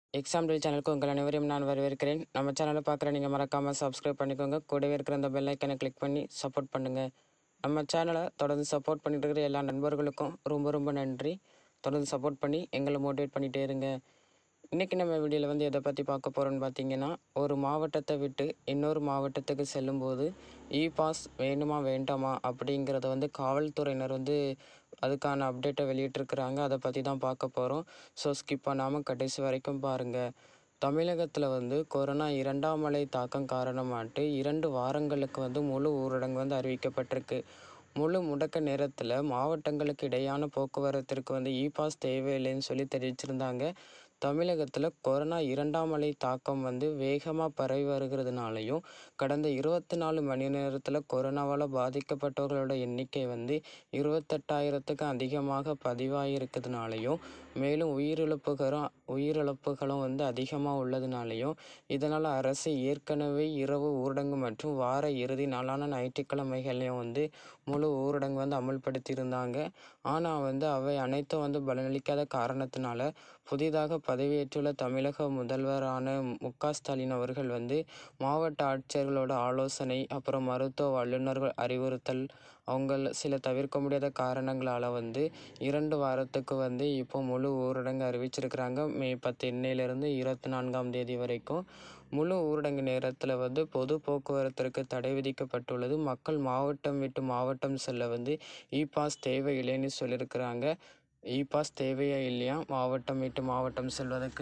exam del சேனலுக்கு உங்கள் அனைவரையும் நான் வரவேற்கிறேன் நம்ம சேனலை பார்க்குற நீங்கள் மறக்காமல் சப்ஸ்கிரைப் பண்ணிக்கோங்க கூடவே இருக்கிற அந்த பெல் ஐக்கனை கிளிக் பண்ணி சப்போர்ட் பண்ணுங்கள் நம்ம சேனலை தொடர்ந்து சப்போர்ட் பண்ணிட்டு இருக்கிற எல்லா நண்பர்களுக்கும் ரொம்ப ரொம்ப நன்றி தொடர்ந்து சப்போர்ட் பண்ணி எங்களை மோட்டிவேட் பண்ணிகிட்டே இருங்க இன்றைக்கி நம்ம வீடியோவில் வந்து எதை பற்றி பார்க்க போகிறோன்னு பார்த்தீங்கன்னா ஒரு மாவட்டத்தை விட்டு இன்னொரு மாவட்டத்துக்கு செல்லும்போது இ பாஸ் வேணுமா வேண்டாமா அப்படிங்கிறத வந்து காவல்துறையினர் வந்து அதுக்கான அப்டேட்டை வெளியிட்டிருக்கிறாங்க அதை பற்றி தான் பார்க்க போகிறோம் ஸோ ஸ்கிப் பண்ணாமல் கடைசி வரைக்கும் பாருங்கள் தமிழகத்தில் வந்து கொரோனா இரண்டாம் அலை தாக்கம் காரணமாட்டு இரண்டு வாரங்களுக்கு வந்து முழு ஊரடங்கு வந்து அறிவிக்கப்பட்டிருக்கு முழு முடக்க நேரத்தில் மாவட்டங்களுக்கு இடையான போக்குவரத்திற்கு வந்து இ பாஸ் தேவையில்லைன்னு சொல்லி தெரிவிச்சிருந்தாங்க தமிழகத்தில் கொரோனா இரண்டாம் அலை தாக்கம் வந்து வேகமாக பரவி வருகிறதுனாலையும் கடந்த இருபத்தி நாலு மணி நேரத்தில் கொரோனாவால் பாதிக்கப்பட்டவர்களோட எண்ணிக்கை வந்து இருபத்தெட்டாயிரத்துக்கு அதிகமாக பதிவாகிருக்கிறதுனாலையும் மேலும் உயிரிழப்புகளும் உயிரிழப்புகளும் வந்து அதிகமாக உள்ளதுனாலையும் இதனால் அரசு ஏற்கனவே இரவு ஊரடங்கு மற்றும் வார இறுதி நாளான ஞாயிற்றுக்கிழமைகளையும் வந்து முழு ஊரடங்கு வந்து அமல்படுத்தியிருந்தாங்க ஆனால் வந்து அவை அனைத்தும் வந்து பலனளிக்காத காரணத்தினால புதிதாக பதவியேற்றுள்ள தமிழக முதல்வரான மு க ஸ்டாலின் அவர்கள் வந்து மாவட்ட ஆட்சியர்களோட ஆலோசனை அப்புறம் மருத்துவ வல்லுநர்கள் அறிவுறுத்தல் அவங்க சில தவிர்க்க முடியாத காரணங்களால் வந்து இரண்டு வாரத்துக்கு வந்து இப்போ முழு ஊரடங்கு அறிவிச்சிருக்கிறாங்க மே பத்து இன்னையிலேருந்து இருபத்தி நான்காம் தேதி வரைக்கும் முழு ஊரடங்கு நேரத்தில் வந்து பொது போக்குவரத்திற்கு தடை விதிக்கப்பட்டுள்ளது மக்கள் மாவட்டம் விட்டு மாவட்டம் செல்ல வந்து இ பாஸ் தேவையில்லைன்னு சொல்லியிருக்கிறாங்க இ பாஸ் தேவையா இல்லையா மாவட்டம் விட்டு மாவட்டம் செல்வதற்கு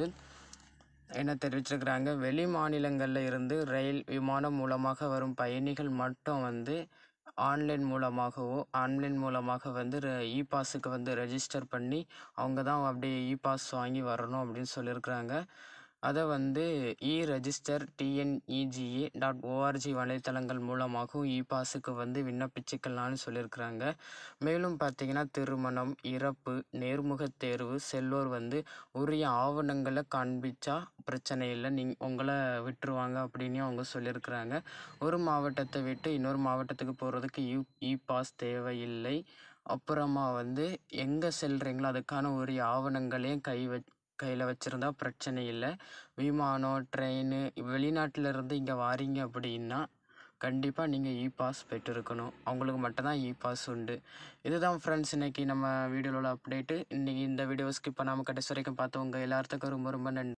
என தெரிவிச்சிருக்கிறாங்க வெளி மாநிலங்களில் இருந்து ரயில் விமானம் மூலமாக வரும் பயணிகள் மட்டும் வந்து ஆன்லைன் மூலமாகவோ ஆன்லைன் மூலமாக வந்து இ பாஸுக்கு வந்து ரெஜிஸ்டர் பண்ணி அவங்க தான் அப்படியே இ பாஸ் வாங்கி வரணும் அப்படின்னு சொல்லியிருக்கிறாங்க அதை வந்து e register TNEGA dot ORG வலைத்தளங்கள் மூலமாகவும் இ பாஸுக்கு வந்து விண்ணப்பிச்சுக்கலாம்னு சொல்லியிருக்கிறாங்க மேலும் பார்த்தீங்கன்னா திருமணம் இறப்பு நேர்முகத் தேர்வு செல்வோர் வந்து உரிய ஆவணங்களை காண்பிச்சா பிரச்சனை இல்லை நீங் உங்களை விட்டுருவாங்க அப்படின்னு அவங்க சொல்லியிருக்கிறாங்க ஒரு மாவட்டத்தை விட்டு இன்னொரு மாவட்டத்துக்கு போகிறதுக்கு யூ இ பாஸ் தேவையில்லை அப்புறமா வந்து எங்கே செல்கிறீங்களோ அதுக்கான உரிய ஆவணங்களையும் கை வ கையில் வச்சுருந்தா பிரச்சனை இல்லை விமானம் ட்ரெயின் வெளிநாட்டில் இருந்து இங்கே வாரீங்க அப்படின்னா கண்டிப்பாக நீங்கள் இ பாஸ் பெற்றிருக்கணும் அவங்களுக்கு மட்டும்தான் இ பாஸ் உண்டு இதுதான் ஃப்ரெண்ட்ஸ் இன்றைக்கி நம்ம வீடியோவில் உள்ள அப்டேட்டு இன்றைக்கி இந்த வீடியோ ஸ்கிப் பண்ணாமல் கடைசி வரைக்கும் பார்த்தவங்க எல்லாத்துக்கும் ரொம்ப ரொம்ப நன்றி